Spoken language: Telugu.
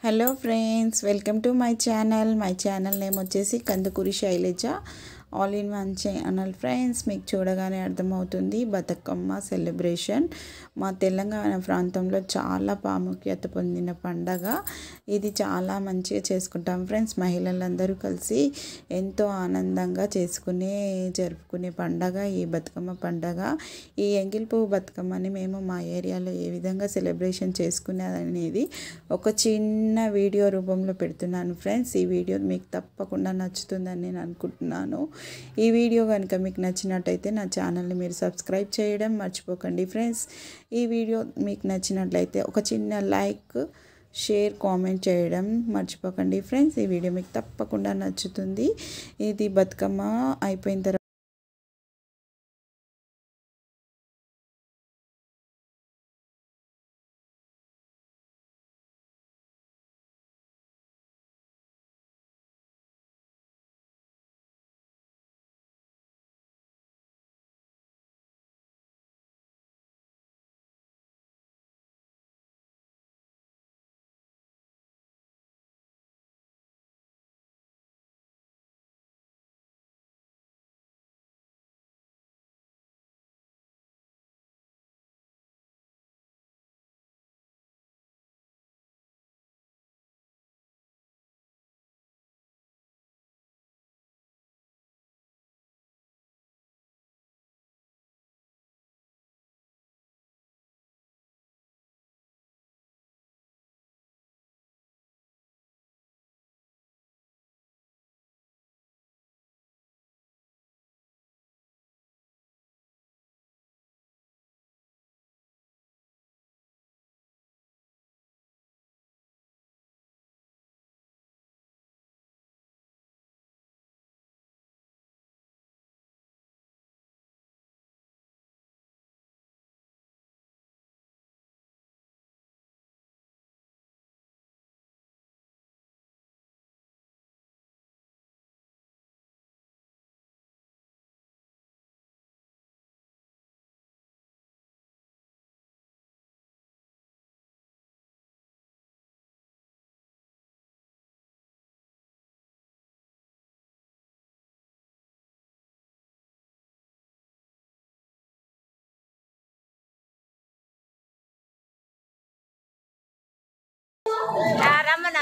hello friends welcome to my channel my channel name వచ్చేసి Kandukuri Shailaja all in one channel friends మీకు చూడగానే అర్థమవుతుంది బతుకమ్మ సెలబ్రేషన్ మా తెలంగాణ ప్రాంతంలో చాలా ప్రాముఖ్యత పొందిన పండగ ఇది చాలా మంచిగా చేసుకుంటాం ఫ్రెండ్స్ మహిళలందరూ కలిసి ఎంతో ఆనందంగా చేసుకునే జరుపుకునే పండగ ఈ బతుకమ్మ పండగ ఈ ఎంగిల్ పువ్వు బతుకమ్మని మేము మా ఏరియాలో ఏ విధంగా సెలబ్రేషన్ చేసుకునేది ఒక చిన్న వీడియో రూపంలో పెడుతున్నాను ఫ్రెండ్స్ ఈ వీడియో మీకు తప్పకుండా నచ్చుతుందని నేను అనుకుంటున్నాను ఈ వీడియో కనుక మీకు నచ్చినట్టయితే నా ఛానల్ని మీరు సబ్స్క్రైబ్ చేయడం మర్చిపోకండి ఫ్రెండ్స్ ఈ వీడియో మీకు నచ్చినట్లయితే ఒక చిన్న లైక్ షేర్ కామెంట్ చేయడం మర్చిపోకండి ఫ్రెండ్స్ ఈ వీడియో మీకు తప్పకుండా నచ్చుతుంది ఇది బతుకమ్మ అయిపోయిన తర్వాత రమ్మన్నా